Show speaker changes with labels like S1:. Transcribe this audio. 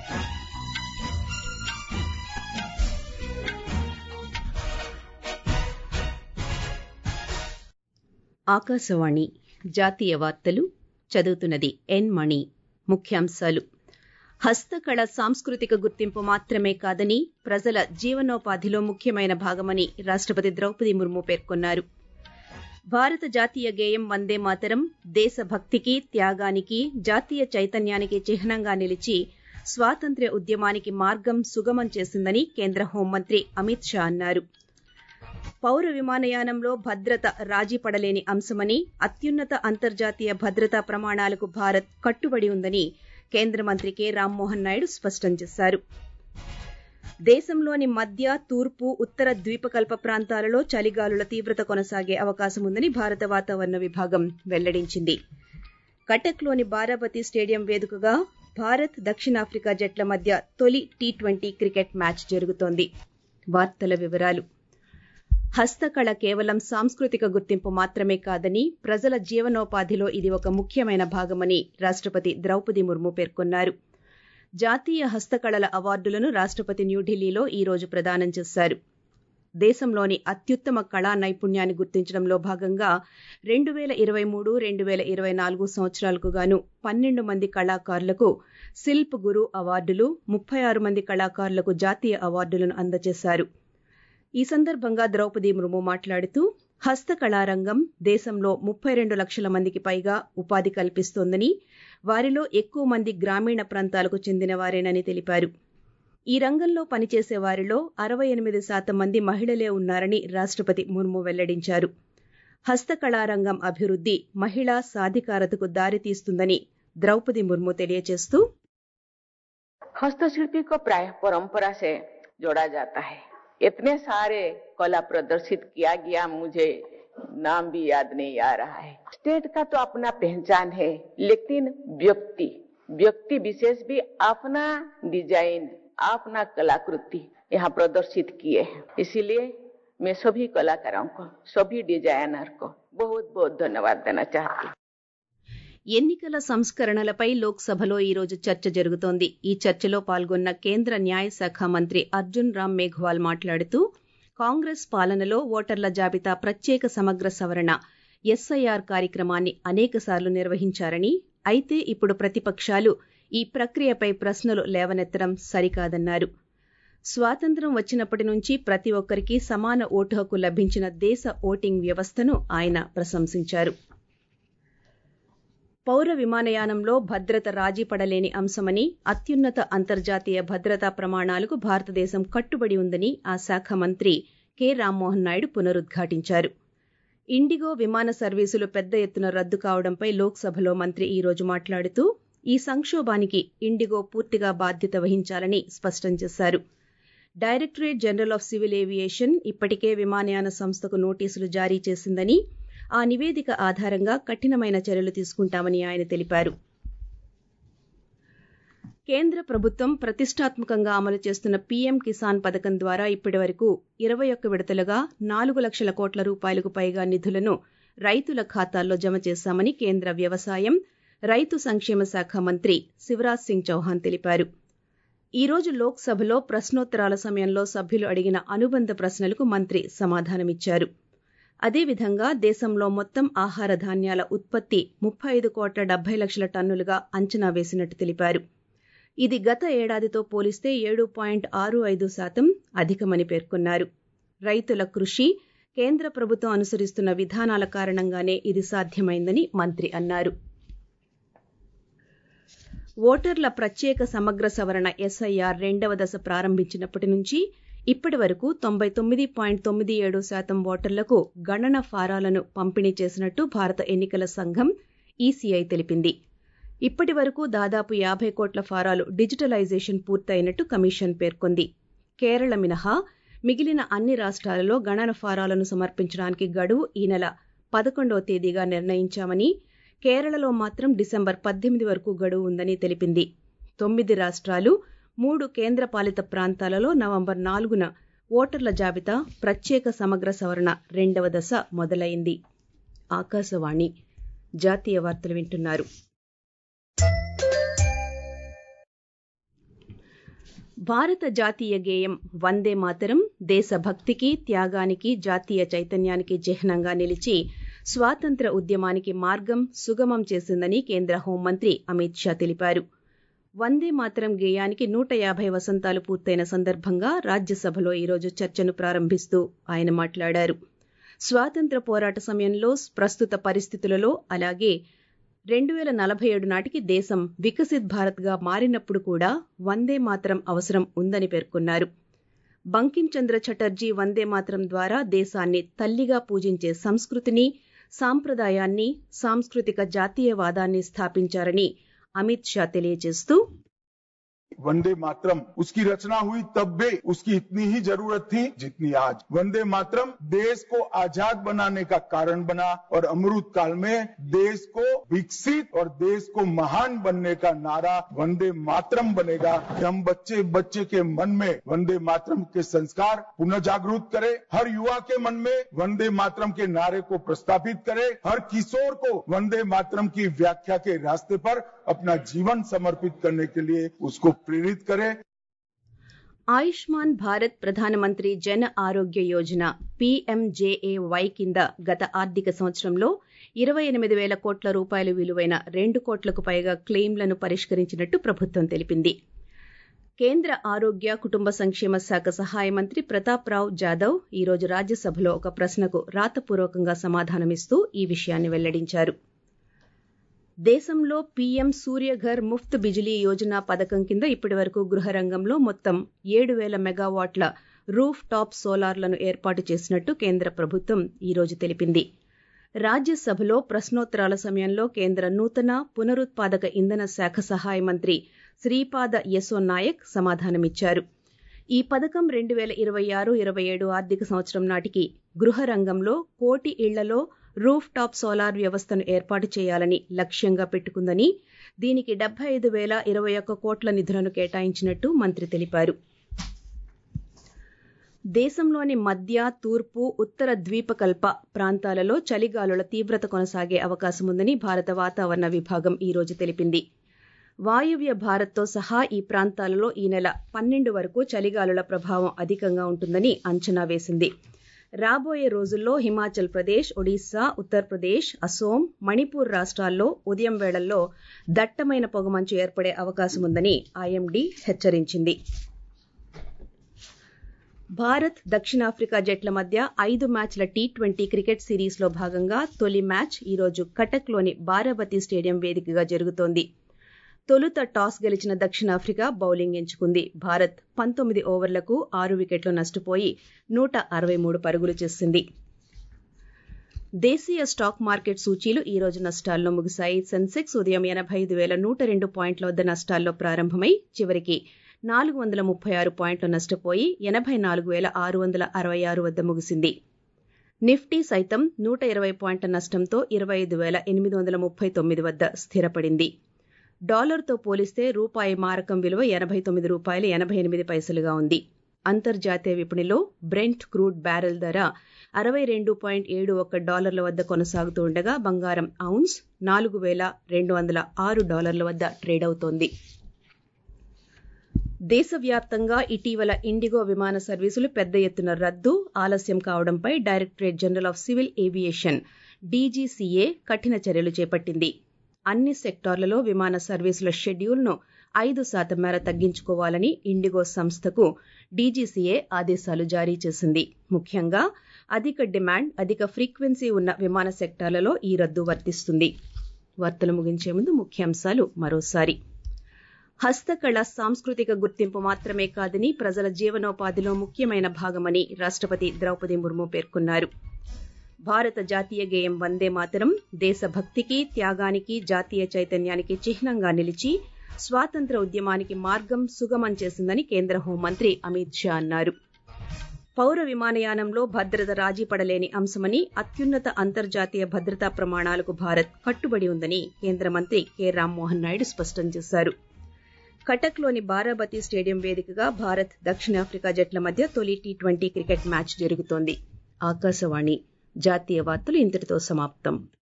S1: ఆకాశవాణి జాతీయ వార్తలు చదువుతున్నది ఎన్ మణి ముఖ్యాంశాలు హస్తకళ సాంస్కృతిక గుర్తింపు మాత్రమే కాదని ప్రజల జీవనోపాధిలో ముఖ్యమైన భాగమని రాష్టపతి ద్రౌపది ముర్ము పేర్కొన్నారు భారత జాతీయ గేయం వందే మాతరం దేశభక్తికి త్యాగానికి జాతీయ చైతన్యానికి చిహ్నంగా నిలిచి స్వాతంత్ర్య ఉద్యమానికి మార్గం సుగమం చేసిందని కేంద్ర హోంమంత్రి అమిత్ షా అన్నారు పౌర విమానయానంలో భద్రత రాజీ పడలేని అంశమని అత్యున్నత అంతర్జాతీయ భద్రతా ప్రమాణాలకు భారత్ కట్టుబడి ఉందని కేంద్ర మంత్రి కె రామ్మోహన్ నాయుడు స్పష్టం చేశారు దేశంలోని మధ్య తూర్పు ఉత్తర ద్వీపకల్ప ప్రాంతాలలో చలిగాలుల తీవ్రత కొనసాగే అవకాశం ఉందని భారత వాతావరణ విభాగం వెల్లడించింది కటక్లోని బారాబతి స్టేడియం వేదికగా భారత్ దక్షిణాఫ్రికా జట్ల మధ్య తొలి టీ ట్వంటీ క్రికెట్ మ్యాచ్ జరుగుతోంది వార్తల వివరాలు హస్తకళ కేవలం సాంస్కృతిక గుర్తింపు మాత్రమే కాదని ప్రజల జీవనోపాధిలో ఇది ఒక ముఖ్యమైన భాగమని రాష్టపతి ద్రౌపది ముర్ము పేర్కొన్నారు జాతీయ హస్తకళల అవార్డులను రాష్టపతి న్యూఢిల్లీలో ఈ రోజు ప్రదానం చేశారు దేశంలోని అత్యుత్తమ కళా నైపుణ్యాన్ని గుర్తించడంలో భాగంగా రెండు వేల ఇరవై మూడు రెండు వేల ఇరవై నాలుగు సంవత్సరాలకు గాను పన్నెండు మంది కళాకారులకు శిల్ప్ గురు అవార్డులు ముప్పై ఆరు మంది కళాకారులకు జాతీయ అవార్డులను అందజేశారు ఈ సందర్భంగా ద్రౌపది ముర్ము మాట్లాడుతూ హస్తకళారంగం దేశంలో ముప్పై రెండు లక్షల మందికి పైగా ఉపాధి కల్పిస్తోందని వారిలో ఎక్కువ మంది గ్రామీణ ప్రాంతాలకు చెందిన వారేనని తెలిపారు ఈ రంగంలో పనిచేసే వారిలో అరవై ఎనిమిది శాతం మంది మహిళలే ఉన్నారని రాష్టపతి ముర్ము వెల్లడించారు హస్తకళారంగం అభివృద్ధి మహిళా సాధికారతకు దారితీస్తుందని ద్రౌపది ముర్ము తెలియజేస్తూ
S2: हस्तशिल्पी को प्राय परंपरा से जोड़ा जाता है इतने सारे कला प्रदर्शित किया गया मुझे नाम भी याद नहीं आ रहा है स्टेट का तो अपना पहचान है लेकिन व्यक्ति व्यक्ति विशेष भी अपना डिजाइन अपना कलाकृति यहाँ प्रदर्शित किए हैं इसीलिए मैं सभी कलाकारों को सभी डिजाइनर को बहुत बहुत धन्यवाद देना चाहती हूँ
S1: ఎన్నికల సంస్కరణలపై లోక్సభలో ఈ రోజు చర్చ జరుగుతోంది ఈ చర్చలో పాల్గొన్న కేంద్ర న్యాయశాఖ మంత్రి అర్జున్ రామ్ మేఘ్వాల్ మాట్లాడుతూ కాంగ్రెస్ పాలనలో ఓటర్ల జాబితా ప్రత్యేక సమగ్ర సవరణ ఎస్ఐఆర్ కార్యక్రమాన్ని అనేకసార్లు నిర్వహించారని అయితే ఇప్పుడు ప్రతిపక్షాలు ఈ ప్రక్రియపై ప్రశ్నలు లేవనెత్తడం సరికాదన్నారు స్వాతంత్ర్యం వచ్చినప్పటి నుంచి ప్రతి ఒక్కరికి సమాన ఓటు హక్కు లభించిన దేశ ఓటింగ్ వ్యవస్థను ఆయన ప్రశంసించారు పౌర విమానయానంలో భద్రత రాజీ పడలేని అంశమని అత్యున్నత అంతర్జాతీయ భద్రతా ప్రమాణాలకు భారతదేశం కట్టుబడి ఉందని ఆ శాఖ మంత్రి కె రామ్మోహన్ నాయుడు పునరుద్ఘాటించారు ఇండిగో విమాన సర్వీసులు పెద్ద ఎత్తున రద్దు కావడంపై లోక్సభలో మంత్రి ఈ రోజు మాట్లాడుతూ ఈ సంక్షోభానికి ఇండిగో పూర్తిగా బాధ్యత వహించాలని స్పష్టం చేశారు directorate general of civil aviation ఇప్పటికే విమానయాన సంస్థకు నోటీసులు జారీ చేసిందని ఆ నివేదిక ఆధారంగా కఠినమైన చర్యలు తీసుకుంటామని ఆయన తెలిపారు కేంద్ర ప్రభుత్వం ప్రతిష్టాత్మకంగా అమలు చేస్తున్న పీఎం కిసాన్ పథకం ద్వారా ఇప్పటి వరకు ఇరవై ఒక్క విడతలుగా నాలుగు లక్షల కోట్ల రూపాయలకు పైగా నిధులను రైతుల ఖాతాల్లో జమ చేశామని కేంద్ర వ్యవసాయం రైతు సంక్షేమ శాఖ మంత్రి శివరాజ్ సింగ్ చౌహాన్ తెలిపారు ఈ రోజు లోక్సభలో ప్రశ్నోత్తరాల సమయంలో సభ్యులు అడిగిన అనుబంధ ప్రశ్నలకు మంత్రి సమాధానమిచ్చారు అదేవిధంగా దేశంలో మొత్తం ఆహార ధాన్యాల ఉత్పత్తి ముప్పై ఐదు కోట్ల డెబ్బై లక్షల టన్నులుగా అంచనా వేసినట్టు తెలిపారు ఇది గత ఏడాదితో పోలిస్తే ఏడు పాయింట్ ఆరు ఐదు శాతం అధికమని పేర్కొన్నారు రైతుల కృషి కేంద్ర ప్రభుత్వం అనుసరిస్తున్న విధానాల కారణంగానే ఇది సాధ్యమైందని మంత్రి అన్నారు ఓటర్ల ప్రత్యేక సమగ్ర సవరణ ఎస్ఐఆర్ రెండవ దశ ప్రారంభించినప్పటి నుంచి ఇప్పటి వరకు తొంభై తొమ్మిది పాయింట్ తొమ్మిది ఏడు శాతం ఓటర్లకు గణన ఫారాలను పంపిణీ చేసినట్టు భారత ఎన్నికల సంఘం ఈసీఐ తెలిపింది ఇప్పటి వరకు దాదాపు యాభై కోట్ల ఫారాలు డిజిటలైజేషన్ పూర్తయినట్టు కమిషన్ పేర్కొంది కేరళ మినహా మిగిలిన అన్ని రాష్ట్రాలలో గణన ఫారాలను సమర్పించడానికి గడువు ఈ నెల పదకొండవ తేదీగా నిర్ణయించామని కేరళలో మాత్రం డిసెంబర్ పద్దెనిమిది వరకు గడువు ఉందని తెలిపింది తొమ్మిది రాష్ట్రాలు మూడు కేంద్రపాలిత ప్రాంతాలలో నవంబర్ నాలుగున ఓటర్ల జాబితా ప్రత్యేక సమగ్ర సవరణ రెండవ దశ మొదలైంది ఆకాశవాణి జాతీయ వార్తలు వింటున్నారు భారత జాతీయ గేయం వందే మాతరం దేశభక్తికి త్యాగానికి జాతీయ చైతన్యానికి చిహ్నంగా నిలిచి స్వాతంత్ర ఉద్యమానికి మార్గం సుగమం చేసిందని కేంద్ర హోంమంత్రి అమిత్ షా తెలిపారు వందే మాతరం గేయానికి నూట యాభై వసంతాలు పూర్తయిన సందర్భంగా రాజ్యసభలో ఈరోజు చర్చను ప్రారంభిస్తూ ఆయన మాట్లాడారు స్వాతంత్ర పోరాట సమయంలో ప్రస్తుత పరిస్థితులలో అలాగే రెండు వేల నలభై ఏడు నాటికి దేశం వికసిత్ భారత్గా మారినప్పుడు కూడా వందే మాతరం అవసరం ఉందని పేర్కొన్నారు బంకించంద్ర చటర్జీ వందే మాతరం ద్వారా దేశాన్ని తల్లిగా పూజించే సంస్కృతిని సాంప్రదాయాన్ని సాంస్కృతిక జాతీయవాదాన్ని స్థాపించారని అమిత్ షా తెలియజేస్తూ
S3: वंदे मातरम उसकी रचना हुई तब भी उसकी इतनी ही जरूरत थी जितनी आज वंदे मातरम देश को आजाद बनाने का कारण बना और अमृत काल में देश को विकसित और देश को महान बनने का नारा वंदे मातरम बनेगा कि हम बच्चे बच्चे के मन में वंदे मातरम के संस्कार पुनः जागरूक करें हर युवा के मन में वंदे मातरम के नारे को प्रस्तापित करें हर किशोर को वंदे मातरम की व्याख्या के रास्ते पर अपना जीवन समर्पित करने के लिए उसको प्रेरित करें
S1: ఆయుష్మాన్ భారత్ ప్రధానమంత్రి జన ఆరోగ్య యోజన పీఎంజేఏవై కింద గత ఆర్థిక సంవత్సరంలో ఇరవై ఎనిమిది వేల కోట్ల రూపాయల విలువైన రెండు కోట్లకు పైగా క్లెయిమ్లను పరిష్కరించినట్టు ప్రభుత్వం తెలిపింది కేంద్ర ఆరోగ్య కుటుంబ సంక్షేమ శాఖ సహాయ మంత్రి ప్రతాప్ రావు జాదవ్ ఈరోజు రాజ్యసభలో ఒక ప్రశ్నకు రాతపూర్వకంగా సమాధానమిస్తూ ఈ విషయాన్ని వెల్లడించారు దేశంలో పీఎం సూర్యఘర్ ముఫ్త్ బిజిలీ యోజన పథకం కింద ఇప్పటి వరకు గృహ రంగంలో మొత్తం ఏడు వేల మెగావాట్ల రూఫ్ టాప్ సోలార్లను ఏర్పాటు చేసినట్టు కేంద్ర ప్రభుత్వం ఈరోజు తెలిపింది రాజ్యసభలో ప్రశ్నోత్తరాల సమయంలో కేంద్ర నూతన పునరుత్పాదక ఇంధన శాఖ సహాయ మంత్రి శ్రీపాద యశో నాయక్ సమాధానమిచ్చారు ఈ పథకం రెండు వేల ఇరవై ఆరు ఇరవై ఏడు ఆర్థిక సంవత్సరం నాటికి గృహ రంగంలో కోటి ఇళ్లలో రూఫ్ టాప్ సోలార్ వ్యవస్థను ఏర్పాటు చేయాలని లక్ష్యంగా పెట్టుకుందని దీనికి డెబ్బై ఐదు వేల ఇరవై ఒక్క కోట్ల నిధులను కేటాయించినట్టు మంత్రి తెలిపారు దేశంలోని మధ్య తూర్పు ఉత్తర ద్వీపకల్ప ప్రాంతాలలో చలిగాలుల తీవ్రత కొనసాగే అవకాశముందని భారత వాతావరణ విభాగం ఈ రోజు తెలిపింది వాయువ్య భారత్తో సహా ఈ ప్రాంతాలలో ఈ నెల పన్నెండు వరకు చలిగాలుల ప్రభావం అధికంగా ఉంటుందని అంచనా వేసింది రాబోయే రోజుల్లో హిమాచల్ ప్రదేశ్ ఒడిశా ఉత్తరప్రదేశ్ అసోం మణిపూర్ రాష్ట్రాల్లో ఉదయం వేళల్లో దట్టమైన పొగమంచు ఏర్పడే అవకాశముందని ఐఎండీ హెచ్చరించింది భారత్ దక్షిణాఫ్రికా జట్ల మధ్య ఐదు మ్యాచ్ల టీ ట్వంటీ క్రికెట్ సిరీస్లో భాగంగా తొలి మ్యాచ్ ఈరోజు కటక్లోని బారాబతి స్టేడియం వేదికగా జరుగుతోంది తొలుత టాస్ గెలిచిన దక్షిణాఫ్రికా బౌలింగ్ ఎంచుకుంది భారత్ పంతొమ్మిది ఓవర్లకు ఆరు వికెట్లు నష్టపోయి నూట అరవై మూడు పరుగులు చేసింది దేశీయ స్టాక్ మార్కెట్ సూచీలు ఈ రోజు నష్టాల్లో ముగిశాయి సెన్సెక్స్ ఉదయం ఎనభై ఐదు వేల నూట రెండు పాయింట్ల వద్ద నష్టాల్లో ప్రారంభమై చివరికి నాలుగు వందల ముప్పై ఆరు పాయింట్లు నష్టపోయి ఎనభై నాలుగు వేల ఆరు వందల అరవై ఆరు వద్ద ముగిసింది నిఫ్టీ సైతం నూట ఇరవై పాయింట్ల నష్టంతో ఇరవై ఐదు వేల ఎనిమిది వందల ముప్పై తొమ్మిది వద్ద స్థిరపడింది డాలర్తో పోలిస్తే రూపాయి మారకం విలువ ఎనభై తొమ్మిది రూపాయలు ఎనభై ఎనిమిది పైసలుగా ఉంది అంతర్జాతీయ విపణిలో బ్రెంట్ క్రూడ్ బ్యారెల్ ధర అరవై రెండు పాయింట్ ఏడు ఒక్క డాలర్ల వద్ద కొనసాగుతూ ఉండగా బంగారం ఔన్స్ నాలుగు వేల రెండు వందల ఆరు డాలర్ల వద్ద ట్రేడ్ అవుతోంది దేశవ్యాప్తంగా ఇటీవల ఇండిగో విమాన సర్వీసులు పెద్ద ఎత్తున రద్దు ఆలస్యం కావడంపై directorate general of civil aviation DGCA కఠిన చర్యలు చేపట్టింది అన్ని సెక్టార్లలో విమాన సర్వీసుల షెడ్యూల్ను ఐదు శాతం మేర తగ్గించుకోవాలని ఇండిగో సంస్థకు డీజీసీఏ ఆదేశాలు జారీ చేసింది ముఖ్యంగా అధిక డిమాండ్ అధిక ఫ్రీక్వెన్సీ ఉన్న విమాన సెక్టార్లలో ఈ రద్దు వర్తిస్తుంది వార్తలు ముగించే ముందు ముఖ్యాంశాలు మరోసారి హస్తకళ సాంస్కృతిక గుర్తింపు మాత్రమే కాదని ప్రజల జీవనోపాధిలో ముఖ్యమైన భాగమని రాష్టపతి ద్రౌపది ముర్ము పేర్కొన్నారు భారత జాతీయ గేయం వందే మాతరం దేశభక్తికి త్యాగానికి జాతీయ చైతన్యానికి చిహ్నంగా నిలిచి స్వాతంత్ర ఉద్యమానికి మార్గం సుగమం చేసిందని కేంద్ర హోంమంత్రి అమిత్ షా అన్నారు పౌర విమానయానంలో భద్రత రాజీ పడలేని అంశమని అత్యున్నత అంతర్జాతీయ భద్రతా ప్రమాణాలకు భారత్ కట్టుబడి ఉందని కేంద్ర మంత్రి కె రామ్మోహన్ నాయుడు స్పష్టం చేశారు కటక్లోని బారాబతి స్టేడియం వేదికగా భారత్ దక్షిణాఫ్రికా జట్ల మధ్య తొలి టీ ట్వంటీ క్రికెట్ మ్యాచ్ జరుగుతోంది ఆకాశవాణి జాతీయ వార్తలు ఇంతటితో సమాప్తం